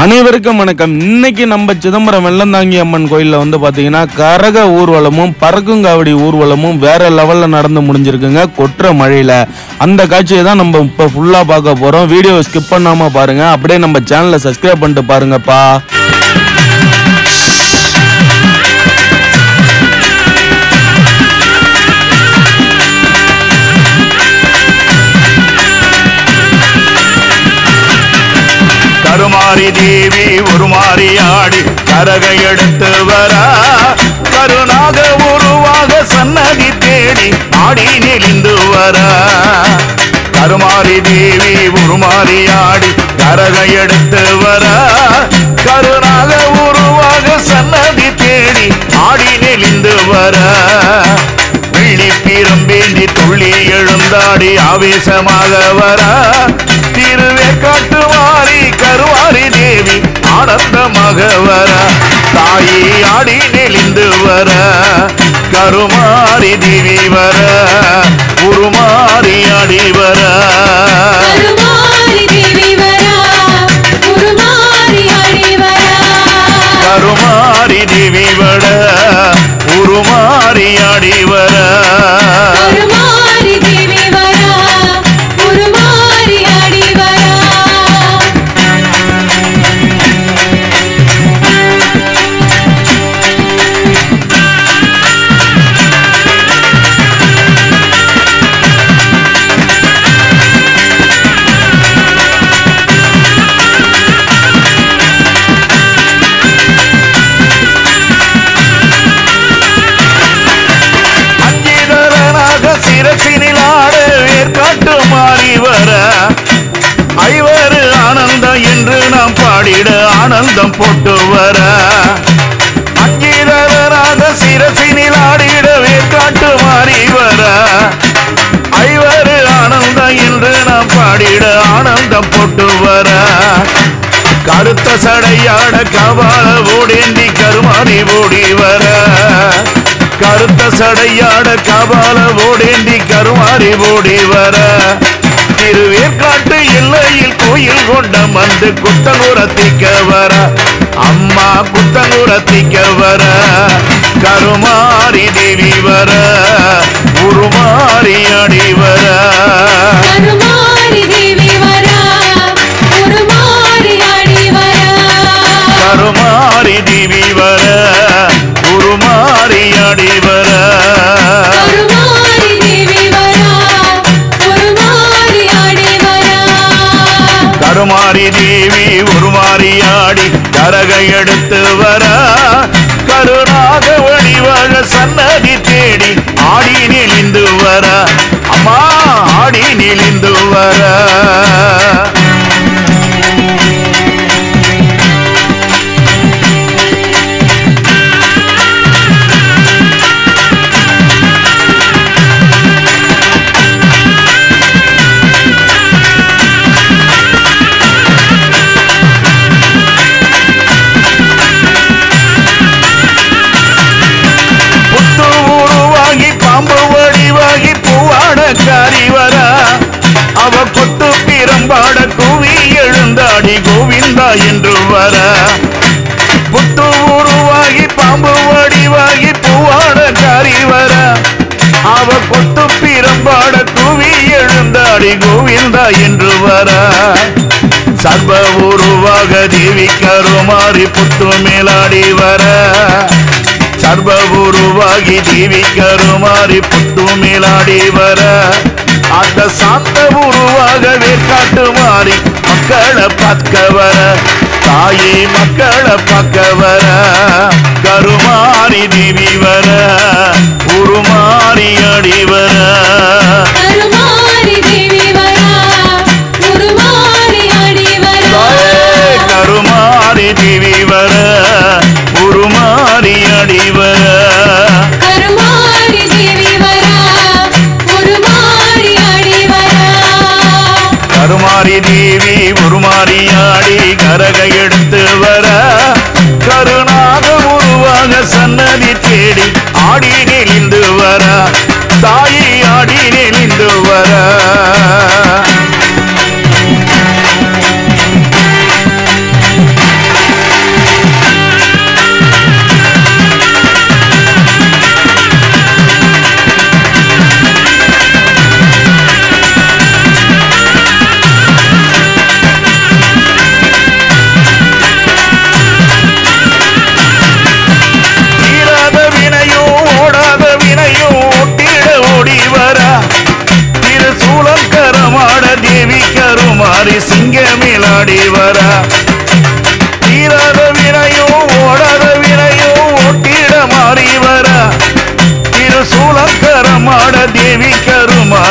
அனைவருக்கும் வணக்கம் இன்னைக்கு நம்ம சிதம்பரம் வெள்ளந்தாங்கி அம்மன் கோயிலில் வந்து பார்த்தீங்கன்னா கரக ஊர்வலமும் பறக்குங்காவடி ஊர்வலமும் வேற லெவலில் நடந்து முடிஞ்சிருக்குங்க கொற்ற மழையில் அந்த காட்சியை தான் நம்ம இப்போ ஃபுல்லாக பார்க்க போகிறோம் வீடியோ ஸ்கிப் பண்ணாமல் பாருங்க அப்படியே நம்ம சேனலை சப்ஸ்கிரைப் பண்ணிட்டு பாருங்கப்பா கருமாரி தேவி உருமாறி ஆடி கரகை எடுத்து வர கருணாக உருவாக சன்னதி தேடி ஆடி நெளிந்து வர கருமாரி தேவி உருமாறி ஆடி கரகை எடுத்து வர கருணாக உருவாக சன்னதி தேடி ஆடி நெளிந்து வர வெள்ளி பிரம்பேந்தி துள்ளி எழுந்தாடி ஆவேசமாக வர திருவே காட்டுவாரி கருவாரி தேவி ஆனந்தமாக வர தாயி ஆடி நெளிந்து வர கருமாரி தேவி வர உருமாறி ஆடி வர கருமாரி தேவி வரா உருமாறி ஆடி வரா கருமாரி தேவி வட உருமாறி ஆடி வர கருமாரி தேவி வரா உருமாறி ஆடி வரா அஞ்சிதரனாக சிரசினில் ஆட வேர்காட்டு மாறி வர ஐவரு ஆனந்தம் என்று நாம் பாடிட ஆனந்தம் போட்டு வர அஞ்சிதரனாக சிரசினில் ஆடிட வேர்காட்டு மாறி வர ஐவரு ஆனந்தம் என்று நாம் பாடிட ஆனந்தம் போட்டு வர கருத்த சடையாட கபால ஓடேந்தி கருமாறி ஓடி வர கருத்த சடையாட கபால ஓடேந்தி கருமாறி ஓடி வர திருவேற்காட்டு எல்லையில் கோயில் கொண்ட மந்து குத்தங்குரத்திக்க வர அம்மா குத்தங்குரத்திக்க வர கருமாரி தேவி வர உருமாறி அடி வர கருமாரி தேவி வரா உருமாறி ஆடி வரா கருமாரி தேவி வர உருமாறி அடி வர கருமாரி தேவி வரா உருமாறி ஆடி வரா கருமாரி தேவி உருமாறி ஆடி கரகை எடுத்து வர கருணாக வடிவாக சன்னதி தேடி ஆடி நெளிந்து வர அம்மா ஆடி நெளிந்து வர புத்து உருவாகி பாம்பு வடிவாகி பூவாட காரி வர அவ கொத்து பிரம்பாட கூவி எழுந்தாடி கோவிந்தா என்று வர புத்து உருவாகி பாம்பு வடிவாகி பூவாட காரி வர அவ கொத்து பிரம்பாட கூவி எழுந்தாடி கோவிந்தா என்று வர சர்வ உருவாக தேவி கருமாறி புத்து மேலாடி வர சர்வ உருவாகி தேவி கருமாறி புத்து மேலாடி வர அந்த சாந்த உருவாக வேற்காட்டு மாறி மக்களை பார்க்க வர தாயே மக்களை பார்க்க வர கருமாரி தேவி வர உருமாறி அடி வர கருமாரி தேவி வரா உருமாறி ஆடி வரா தாயே கருமாரி தேவி வர உருமாறி அடி வர கருமாரி தேவி வரா உருமாறி ஆடி வரா கருமாரி தேவி உருமாறி ஆடி கரகை எடுத்து வர கருணாக உருவாக சன்னதி தேடி ஆடி நெளிந்து வர தாயி ஆடி நெளிந்து வர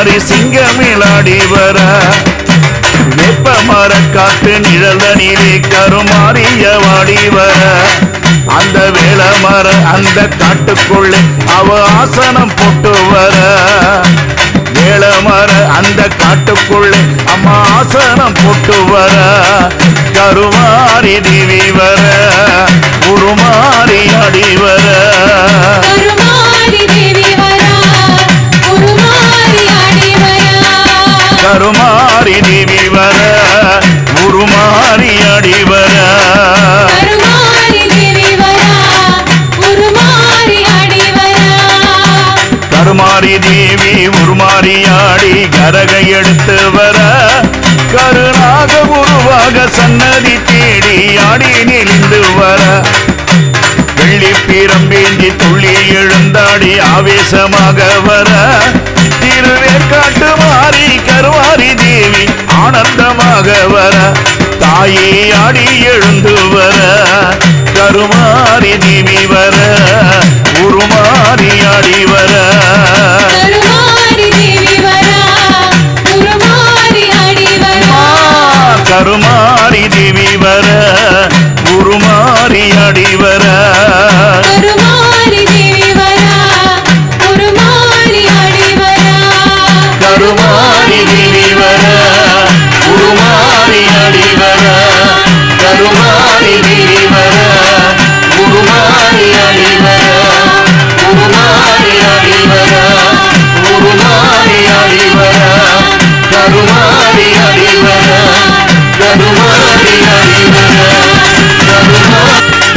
மாறி சிங்கமிலாடி வர வெப்ப மர காட்டு நிழலனிலே கருமாறிய வாடி வர அந்த வேள மர அந்த காட்டுக்குள்ளே அவ ஆசனம் போட்டு வர வேள மர அந்த காட்டுக்குள்ளே அம்மா ஆசனம் போட்டு வர கருமாறி தேவி வர உருமாறி அடி வர கருமாரி தேவி வரா உருமாறி ஆடி வரா கருமாறி தேவி வர உருமாறி அடி வர கருமாரி தேவி வரா உருமாறி ஆடி வரா கருமாரி தேவி உருமாறி ஆடி கரக எடுத்து வர கருணாக உருவாக சன்னதி தேடி ஆடி நெளிந்து வர வெள்ளி பீரம்பேந்தி துள்ளி எழுந்தாடி ஆவேசமாக வர திருவேற்காட்டு மாறி கருவாரி தேவி ஆனந்தமாக வர தாயே ஆடி எழுந்து வர கருமாரி தேவி வர உருமாறி ஆடி வர கருமாரி தேவி வரா உருமாறி ஆடி வரா கருமாரி தேவி வர உருமாறி அடி வர கருமாரி தேவி வரா உருமாறி ஆடி வரா கருமாரி தேவி வர உருமாறி அடி வர கருமாரி தேவி வர உருமாறி அடி வர உருமாறி அடி வர உருமாறி அடி வர கருமாரி அடி வர கருமாரி அடி வர கருமாரி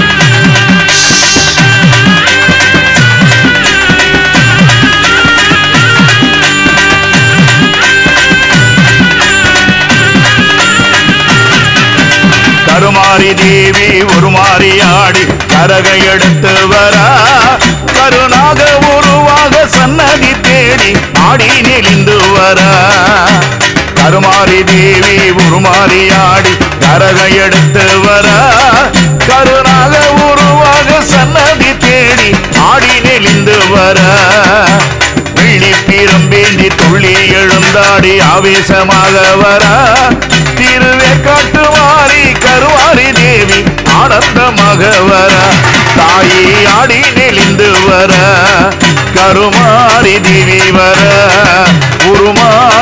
கருமாரி தேவி உருமாறி ஆடி கரக எடுத்து வர கருணாக உருவாக சன்னதி தேடி ஆடி நெளிந்து வர கருமாரி தேவி உருமாறி ஆடி கரக எடுத்து வர கருணாக உருவாக சன்னதி தேடி ஆடி நெளிந்து வர வெள்ளி பீரம்பேந்தி துள்ளி எழுந்தாடி ஆவேசமாக வர திருவேற்காட்டு மாறி கருவாரி தேவி ஆனந்தமாக வர தாயி ஆடி நெளிந்து வர கருமாரி தேவி வர உருமாறி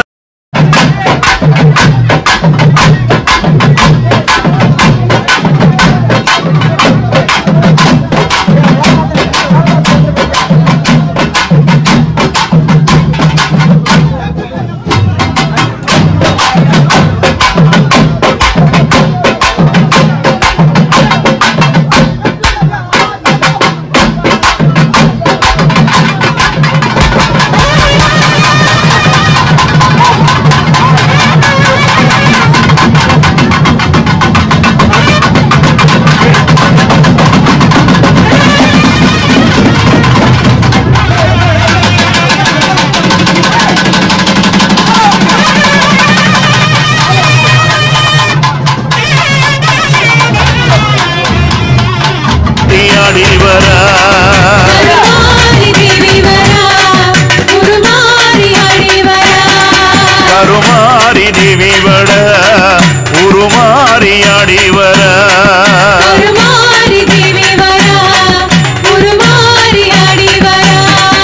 ஆடி வர கருமாரி தேவி வரா உருமாறி ஆடி வரா கருமாரி தேவி வட உருமாறி ஆடி வர கருமாரி தேவி வரா உருமாறி ஆடி வரா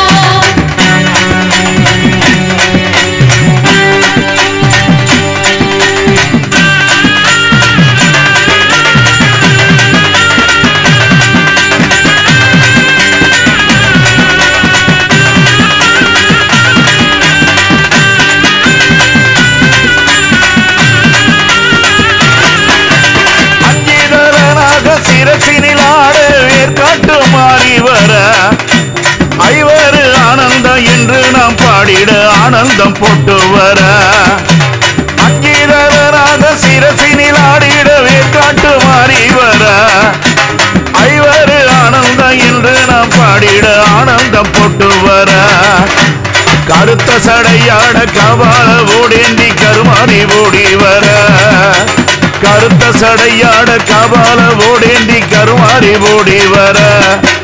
அஞ்சிதரனாக சிரசினில் ஆட வேர்காட்டு மாறி வர ஐவரு ஆனந்தம் என்று நாம் பாடிட ஆனந்தம் போட்டு வர அங்கீதரனாக சிரசினில் ஆடிட வேர்காட்டு மாறி வர ஐவரு ஆனந்தம் என்று நாம் பாடிட ஆனந்தம் போட்டு வர கருத்த சடையாட கபால ஓடேந்தி கருமாறி ஓடி வர கருத்த சடையாட கபால ஓடேந்தி கருமாறி ஓடி வர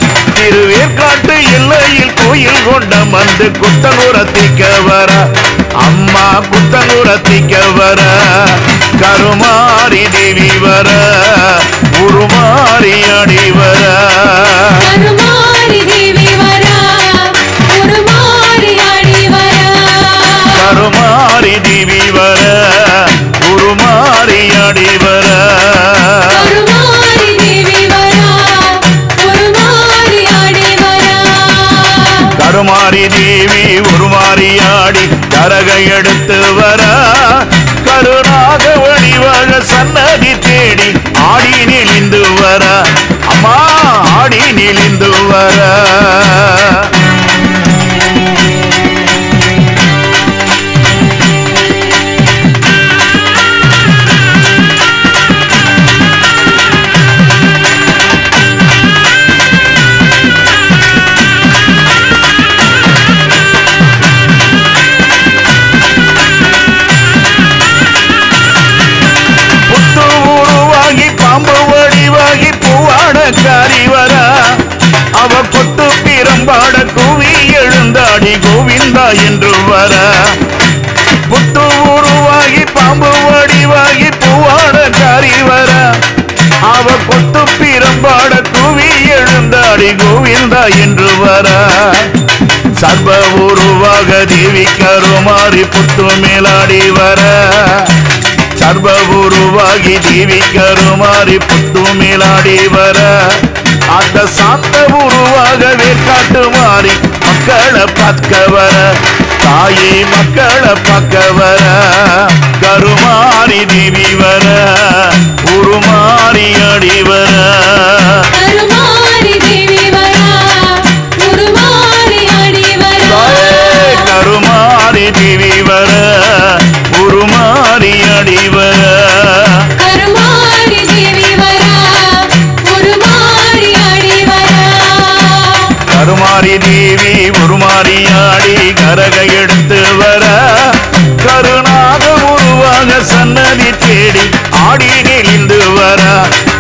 திருவேற்காட்டு எல்லையில் கோயில் கொண்ட மந்து குத்தகுரத்திக்க வர அம்மா குத்தங்குரத்திக்க வர கருமாரி தேவி வர உருமாறி அடி வர கருமாரி தேவி வரா உருமாறி ஆடி வரா கருமாரி தேவி வர உருமாறி அடி வர கருமாரி தேவி வரா உருமாறி ஆடி வரா கருமாரி தேவி உருமாறி ஆடி கரகை எடுத்து வர கருணாக வழிவழ சன்னதி தேடி ஆடி நெளிந்து வர அம்மா ஆடி நெளிந்து வர புத்து உருவாகி பாம்பு வடிவாகி பூவாடக்காரி வர அவ கொட்டு பிரம்பாட கூவி எழுந்தாடி கோவிந்தா என்று வர புத்து உருவாகி பாம்பு வடிவாகி பூவாடக்காரி வர அவ கொட்டு பிரம்பாட கூவி எழுந்தாடி கோவிந்தா என்று வர சர்வ உருவாக தேவி கருமாறி புத்து மேலாடி வர சர்வ உருவாகி தேவி கருமாறி புத்து மேலாடி வர அந்த சாந்த உருவாக வேற்காட்டு மாறி மக்களை பார்க்க வர தாயே மக்களை பார்க்க வர கருமாறி தேவி வர உருமாறி அடி வர கருமாரி தேவி வரா உருமாறி ஆடி வரா தாயே கருமாறி தேவி வர உருமாறி அடி வர கருமாரி தேவி வரா உருமாறி ஆடி வரா கருமாரி தேவி உருமாறி ஆடி கரகை எடுத்து வர கருணாக உருவாக சன்னதி தேடி ஆடி நெளிந்து வர